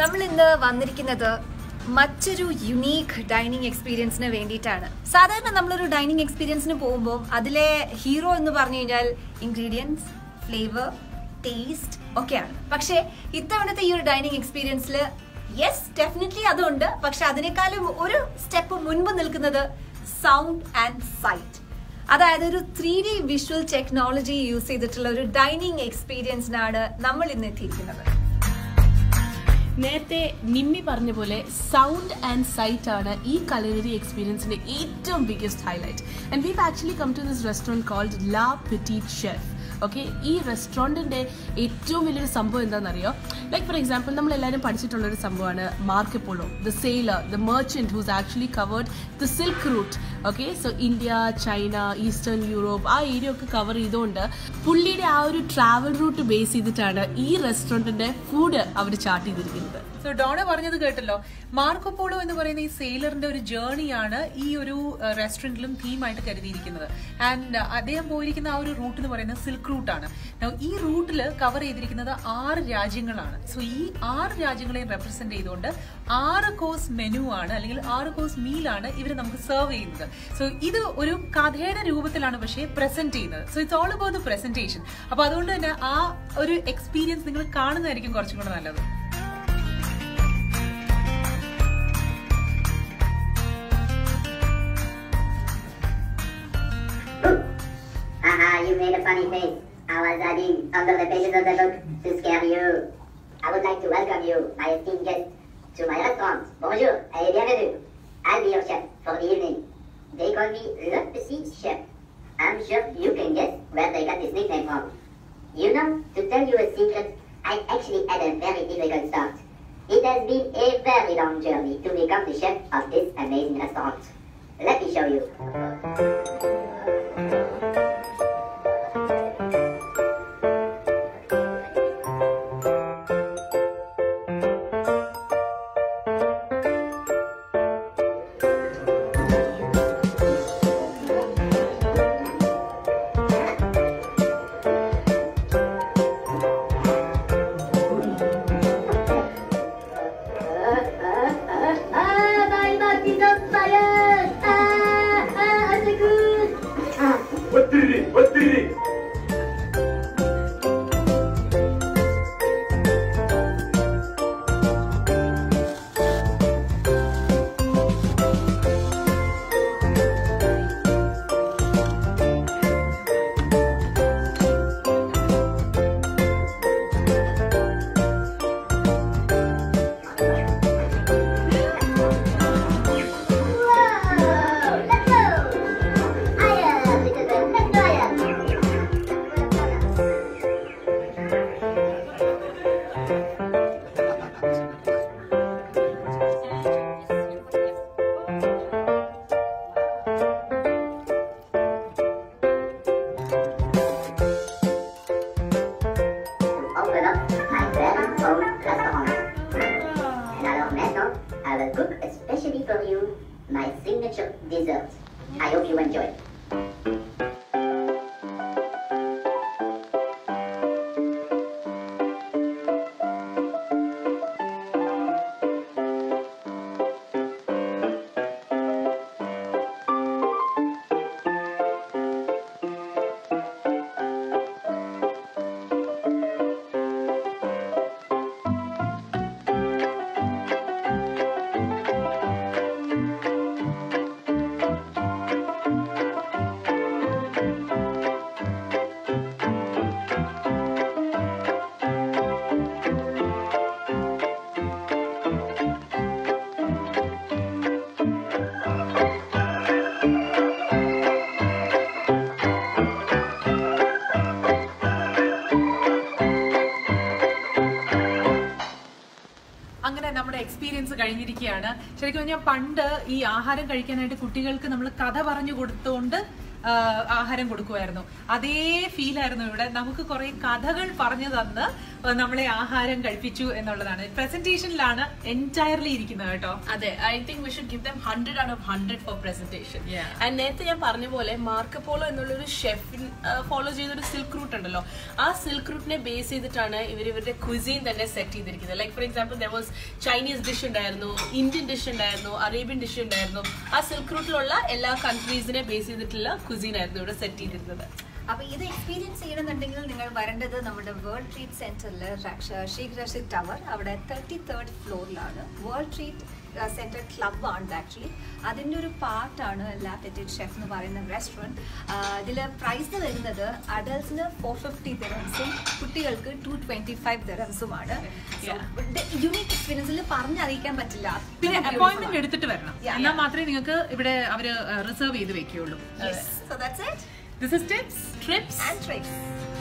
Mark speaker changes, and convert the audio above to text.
Speaker 1: നമ്മൾ ഇന്ന് വന്നിരിക്കുന്നത് മറ്റൊരു യുണീക്ക് ഡൈനിങ് എക്സ്പീരിയൻസിന് വേണ്ടിയിട്ടാണ് സാധാരണ നമ്മളൊരു ഡൈനിങ് എക്സ്പീരിയൻസിന് പോകുമ്പോൾ അതിലെ ഹീറോ എന്ന് പറഞ്ഞു കഴിഞ്ഞാൽ ഇൻഗ്രീഡിയൻസ് ഫ്ലേവർ ടേസ്റ്റ് ഒക്കെയാണ് പക്ഷേ ഇത്തവണത്തെ ഈ ഒരു ഡൈനിങ് എക്സ്പീരിയൻസിൽ യെസ് ഡെഫിനറ്റ്ലി അതുണ്ട് പക്ഷെ അതിനേക്കാളും ഒരു സ്റ്റെപ്പ് മുൻപ് നിൽക്കുന്നത് സൗണ്ട് ആൻഡ് സൈറ്റ് അതായത് ഒരു three D visual technology use ചെയ്തിട്ടുള്ള ഒരു ഡൈനിങ് എക്സ്പീരിയൻസിനാണ് നമ്മൾ ഇന്ന് എത്തിയിരിക്കുന്നത്
Speaker 2: നേരത്തെ നിമ്മി പറഞ്ഞ പോലെ സൗണ്ട് ആൻഡ് സൈറ്റ് ആണ് ഈ കലനറി എക്സ്പീരിയൻസിന്റെ ഏറ്റവും biggest highlight and we actually come to this restaurant called la petite chef okay ഈ റെസ്റ്റോറൻറ്റിൻ്റെ ഏറ്റവും വലിയൊരു സംഭവം എന്താണെന്നറിയോ ലൈക്ക് ഫോർ എക്സാമ്പിൾ നമ്മൾ എല്ലാവരും പഠിച്ചിട്ടുള്ള ഒരു സംഭവമാണ് Marco Polo the sailor the merchant whose actually covered the silk route okay so India China eastern Europe ആ ഏരിയ ഒക്കെ കവർ ചെയ്തുകൊണ്ട് പുള്ളിയുടെ ആ ഒരു ട്രാവൽ റൂട്ട് ബേസ് ചെയ്തിട്ടാണ് ഈ റെസ്റ്റോറൻറ്റിൻ്റെ ഫുഡ് അവർ ചാർട്ട് ചെയ്തിരിക്കുന്നത്
Speaker 3: സോ ഡോണ പറഞ്ഞത് കേട്ടല്ലോ മാർക്കോപോളോ എന്ന് പറയുന്ന ഈ സെയിലറിന്റെ ഒരു ജേർണിയാണ് ഈ ഒരു റെസ്റ്റോറന്റിലും തീമായിട്ട് കരുതിയിരിക്കുന്നത് ആൻഡ് അദ്ദേഹം പോയിരിക്കുന്ന ആ ഒരു റൂട്ട് എന്ന് പറയുന്നത് സിൽക്ക് റൂട്ടാണ് ഈ റൂട്ടിൽ കവർ ചെയ്തിരിക്കുന്നത് ആറ് രാജ്യങ്ങളാണ് സോ ഈ ആറ് രാജ്യങ്ങളെയും റെപ്രസെന്റ് ചെയ്തുകൊണ്ട് ആറ് കോഴ്സ് മെനു ആണ് അല്ലെങ്കിൽ ആറ് കോഴ്സ് മീലാണ് ഇവർ നമുക്ക് സെർവ് ചെയ്യുന്നത് സോ ഇത് ഒരു കഥയുടെ രൂപത്തിലാണ് പക്ഷേ പ്രസന്റ് ചെയ്യുന്നത് so it's all about the presentation അപ്പൊ അതുകൊണ്ട് തന്നെ ആ ഒരു എക്സ്പീരിയൻസ് നിങ്ങൾ കാണുന്നതായിരിക്കും കുറച്ചും കൂടെ നല്ലത്
Speaker 4: Haha, you made a funny face. I was hiding under the pages of the book to scare you. I would like to welcome you, my esteemed guest, to my restaurant. Bonjour et bienvenue. I'll be your chef for the evening. They call me Le Petit Chef. I'm sure you can guess where they got this nickname from. You know, to tell you a secret, I actually had a very difficult start. It has been a very long journey to become the chef of this amazing restaurant. Let me show you. Ah, my mouth is on fire! Ah, ah, on secours! Ah,
Speaker 5: ഒത്തിരി ഒത്തിരി
Speaker 4: whoa! Let's go! Higher, little bit, let's go higher! Open up my very own restaurant. And alors maintenant, I will cook especially for you my signature dessert. I hope you enjoy.
Speaker 3: അങ്ങനെ നമ്മുടെ experience കഴിഞ്ഞിരിക്കുകയാണ് ശരിക്കും പറഞ്ഞാൽ പണ്ട് ഈ ആഹാരം കഴിക്കാനായിട്ട് കുട്ടികൾക്ക് നമ്മൾ കഥ പറഞ്ഞു കൊടുത്തുകൊണ്ട് ആ, ആഹാരം കൊടുക്കുമായിരുന്നു അതേ ഫീൽ ആയിരുന്നു ഇവിടെ നമുക്ക് കുറെ കഥകൾ പറഞ്ഞു തന്ന് ഏഹ്, നമ്മളെ ആഹാരം കഴിപ്പിച്ചു എന്നുള്ളതാണ് പ്രസന്റേഷനിലാണ് എൻറ്റയർലി ഇരിക്കുന്നത് കേട്ടോ
Speaker 2: അതെ I think we should give them hundred out of hundred for presentation
Speaker 3: Yeah.
Speaker 2: And നേരത്തെ ഞാൻ പറഞ്ഞ പോലെ മാർക്കപ്പോളോ എന്നുള്ളൊരു ഷെഫിൻ ഫോളോ ചെയ്തൊരു സിൽക്ക് റൂട്ട് ഉണ്ടല്ലോ ആ സിൽക്ക് റൂട്ടിനെ ബേസ് ചെയ്തിട്ടാണ് ഇവർ ഇവരുടെ ക്വിസീൻ തന്നെ സെറ്റ് ചെയ്തിരിക്കുന്നത് like for example there was Chinese dish ഉണ്ടായിരുന്നു ഇന്ത്യൻ ഡിഷ് ഉണ്ടായിരുന്നു അറേബ്യൻ ഡിഷ് ഉണ്ടായിരുന്നു ആ സിൽക്ക് റൂട്ടിലുള്ള എല്ലാ കൺട്രീസിനെ ബേസ് ചെയ്തിട്ടുള്ള ക്വിസീൻ ആയിരുന്നു ഇവിടെ സെറ്റ് ചെയ്തിരുന്നത്
Speaker 1: അപ്പൊ ഇത് എക്സ്പീരിയൻസ് ചെയ്യണമെന്നുണ്ടെങ്കിൽ നിങ്ങൾ വരേണ്ടത് നമ്മുടെ വേൾഡ് ട്രീറ്റ് സെന്ററിൽ ഷേഖ് റഷീദ് ടവർ അവിടെ തേർട്ടി തേർഡ് ഫ്ലോറിലാണ് വേൾഡ് ട്രീറ്റ് സെന്റർ ക്ലബ് ആണ് ആക്ച്വലി അതിൻ്റെ ഒരു പാർട്ടാണ് ലാ പെറ്റിറ്റ് ഷെഫ് എന്ന് പറയുന്ന റെസ്റ്റോറൻറ്റ് ഇതിൽ പ്രൈസ് വരുന്നത് അഡൽട്സിന് ഫോർ ഫിഫ്റ്റി ദിറംസും കുട്ടികൾക്ക് ടു ട്വന്റി ഫൈവ് ദിറംസുമാണ് യുണീക് എക്സ്പീരിയൻസിൽ പറഞ്ഞറിയിക്കാൻ പറ്റില്ല
Speaker 3: പിന്നെ
Speaker 1: അത്രയും
Speaker 3: അപ്പോയിന്റ്മെന്റ്
Speaker 1: beautiful ആണ്.
Speaker 3: എടുത്തിട്ട് വരണം
Speaker 1: Yeah,
Speaker 3: എന്നാൽ
Speaker 1: yeah.
Speaker 3: മാത്രമേ നിങ്ങൾക്ക് ഇവിടെ അവര് റിസർവ് ചെയ്ത് വെക്കുകയുള്ളൂ
Speaker 1: Yes. So that's it.
Speaker 3: This is tips
Speaker 2: trips
Speaker 1: And tricks.